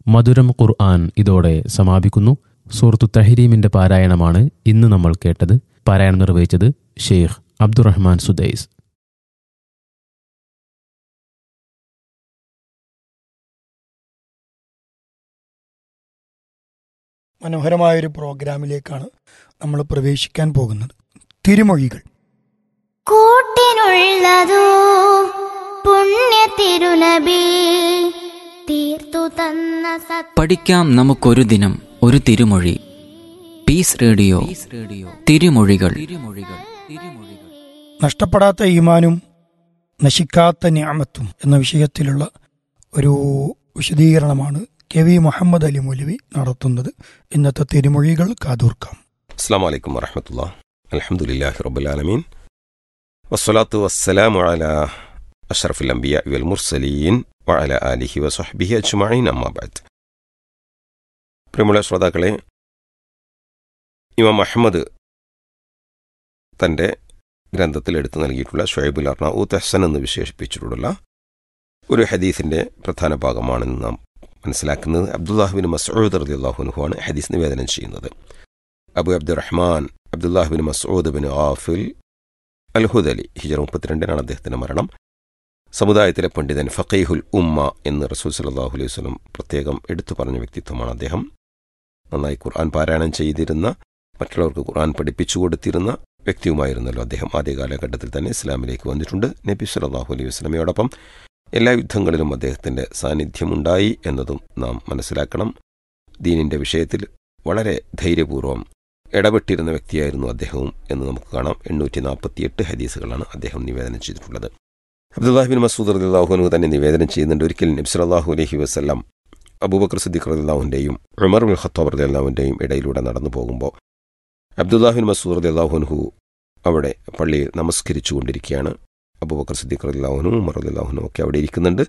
മധുരം ഖുർആൻ ഇതോടെ സമാപിക്കുന്നു സൂറത്തു തഹരീമിന്റെ പാരായണമാണ് ഇന്ന് നമ്മൾ കേട്ടത് പാരായണം നിർവഹിച്ചത് ഷെയ്ഖ് അബ്ദുറഹ്മാൻ സുദൈസ് മനോഹരമായൊരു പ്രോഗ്രാമിലേക്കാണ് നമ്മൾ പ്രവേശിക്കാൻ പോകുന്നത് തിരുമൊഴികൾ കൂട്ടിനുള്ളതോ പുണ്യ തിരുനബി തീർത്തു തന്ന സത് പഠിക്കാം നമുക്കൊരു ദിനം ഒരു തിരുമൊഴി പീസ് റേഡിയോ റേഡിയോ തിരുമൊഴികൾ തിരുമൊഴികൾ തിരുമൊഴികൾ നഷ്ടപ്പെടാത്ത ഈമാനും നശിക്കാത്ത ന്യാമത്തും എന്ന വിഷയത്തിലുള്ള ഒരു വിശദീകരണമാണ് കെ വി മുഹമ്മദ് അലി മൗലവി നടത്തുന്നത് ഇന്നത്തെ തിരുമൊഴികൾ കാതൂർക്കാം അസ്സാം വലൈക്കും വറഹമത്തുള്ള അലഹമുല്ലാഹി റബുലാലമീൻ വസ്സലാത്തു വസ്സലാമു അല അഷറഫുൽ അംബിയ വൽ മുർസലീൻ വഅല ആലിഹി വസ്ഹബിഹി അജ്മഈൻ അമ്മാബാദ് പ്രിയമുള്ള ശ്രോതാക്കളെ ഇമാം അഹമ്മദ് തൻ്റെ ഗ്രന്ഥത്തിൽ എടുത്തു നൽകിയിട്ടുള്ള ഷുഹൈബുൽ അർണാവു തെഹ്സൻ എന്ന് വിശേഷിപ്പിച്ചിട്ടുള്ള ഒരു ഹദീസിൻ്റെ പ്രധാന ഭാഗമാണെന്ന് നാം മനസ്സിലാക്കുന്നത് അബ്ദുല്ലാഹുബിൻ മസൂദ് റലി അള്ളാഹുനുഹുവാണ് ഹദീസ് നിവേദനം ചെയ്യുന്നത് Abu Abdurrahman Abdullah bin Masud bin Ghafil al Hudhali ഹിജർ മുപ്പത്തിരണ്ടിനാണ് അദ്ദേഹത്തിന്റെ മരണം സമുദായത്തിലെ പണ്ഡിതൻ ഫക്കീഹുൽ ഉമ്മ എന്ന് റസൂൽ സലാഹു അലൈഹി വസ്ലം പ്രത്യേകം എടുത്തു പറഞ്ഞ വ്യക്തിത്വമാണ് അദ്ദേഹം നന്നായി ഖുർആൻ പാരായണം ചെയ്തിരുന്ന മറ്റുള്ളവർക്ക് ഖുർആൻ പഠിപ്പിച്ചു കൊടുത്തിരുന്ന വ്യക്തിയുമായിരുന്നല്ലോ അദ്ദേഹം ആദ്യ കാലഘട്ടത്തിൽ തന്നെ ഇസ്ലാമിലേക്ക് വന്നിട്ടുണ്ട് നബി സലാഹു അലൈഹി വസ്ലമയോടൊപ്പം എല്ലാ യുദ്ധങ്ങളിലും അദ്ദേഹത്തിന്റെ സാന്നിധ്യമുണ്ടായി എന്നതും നാം മനസ്സിലാക്കണം ദീനിന്റെ വിഷയത്തിൽ വളരെ ധൈര്യപൂർവ്വം ഇടപെട്ടിരുന്ന വ്യക്തിയായിരുന്നു അദ്ദേഹവും എന്ന് നമുക്ക് കാണാം എണ്ണൂറ്റി നാൽപ്പത്തിയെട്ട് ഹദീസുകളാണ് അദ്ദേഹം നിവേദനം ചെയ്തിട്ടുള്ളത് അബ്ദുല്ലാഹിബിൻ മസൂദ് റദിള്ളാഹുനു തന്നെ നിവേദനം ചെയ്യുന്നുണ്ട് ഒരിക്കൽ നബ്സലാഹു അലഹി വസ്ല്ലാം അബൂബക്കർ സിദ്ദിഖ് റദിള്ളാഹുവിൻ്റെയും ഉമർ ഉൽ ഖത്താബ് റദിള്ളാഹുവിൻ്റെയും ഇടയിലൂടെ നടന്നു പോകുമ്പോൾ അബ്ദുല്ലാഹിബിൻ മസൂദ് റദിള്ളാഹുൻഹു അവിടെ പള്ളിയിൽ നമസ്കരിച്ചു കൊണ്ടിരിക്കുകയാണ് അബൂബക്കർ സിദ്ദിഖ് റദിള്ളാഹുനു ഉമർ റദിള്ളാഹുനു ഒക്കെ അവിടെ ഇരിക്കുന്നുണ്ട്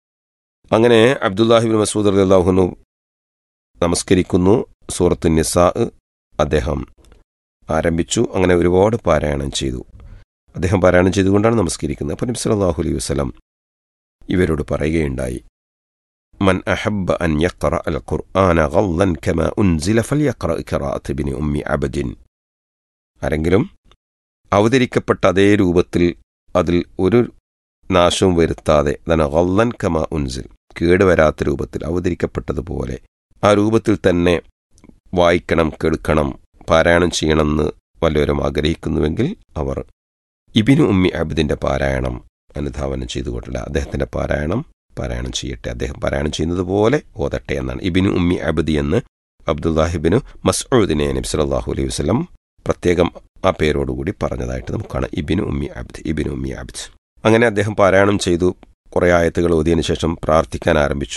അങ്ങനെ അബ്ദുല്ലാഹിബിൻ മസൂദ് റദിള്ളാഹുനു നമസ്കരിക്കുന്നു സൂറത്ത് നിസാ അദ്ദേഹം ആരംഭിച്ചു അങ്ങനെ ഒരുപാട് പാരായണം ചെയ്തു അദ്ദേഹം പാരായണം ചെയ്തുകൊണ്ടാണ് നമസ്കരിക്കുന്നത് അപ്പം നബി സല്ലല്ലാഹു അലൈഹി വസല്ലം ഇവരോട് പറയുകയുണ്ടായി മൻ അഹബ്ബ അൻ യഖറ അൽ ഖുർആന ഗല്ലൻ കമാ ഉൻസില ഫൽയഖറ ഖിറാഅത്ത് ഇബ്നി ഉമ്മി അബദിൻ ആരെങ്കിലും അവതരിക്കപ്പെട്ട അതേ രൂപത്തിൽ അതിൽ ഒരു നാശവും വരുത്താതെ തന്നെ ഗല്ലൻ കമാ ഉൻസിൽ കേടുവരാത്ത രൂപത്തിൽ അവതരിക്കപ്പെട്ടതുപോലെ ആ രൂപത്തിൽ തന്നെ വായിക്കണം കേൾക്കണം പാരായണം ചെയ്യണമെന്ന് വല്ലവരും ആഗ്രഹിക്കുന്നുവെങ്കിൽ അവർ ഇബിനു ഉമ്മി അബ്ദിന്റെ പാരായണം അനുധാവനം ചെയ്തുകൊണ്ടില്ല അദ്ദേഹത്തിന്റെ പാരായണം പാരായണം ചെയ്യട്ടെ അദ്ദേഹം പാരായണം ചെയ്യുന്നത് പോലെ ഓതട്ടെ എന്നാണ് ഇബിനു ഉമ്മി അബ്ദി എന്ന് അബ്ദുല്ലാഹിബിനു മസ്ഊദിനെ നബി സല്ലല്ലാഹു അലൈഹി വസല്ലം പ്രത്യേകം ആ പേരോടുകൂടി പറഞ്ഞതായിട്ട് നമുക്ക് കാണാം ഇബിനു ഉമ്മി അബ്ദ് ഇബിനു ഉമ്മി അബ്ദ് അങ്ങനെ അദ്ദേഹം പാരായണം ചെയ്തു കുറേ ആയത്തുകൾ ഓതിയതിനു ശേഷം പ്രാർത്ഥിക്കാൻ ആരംഭിച്ചു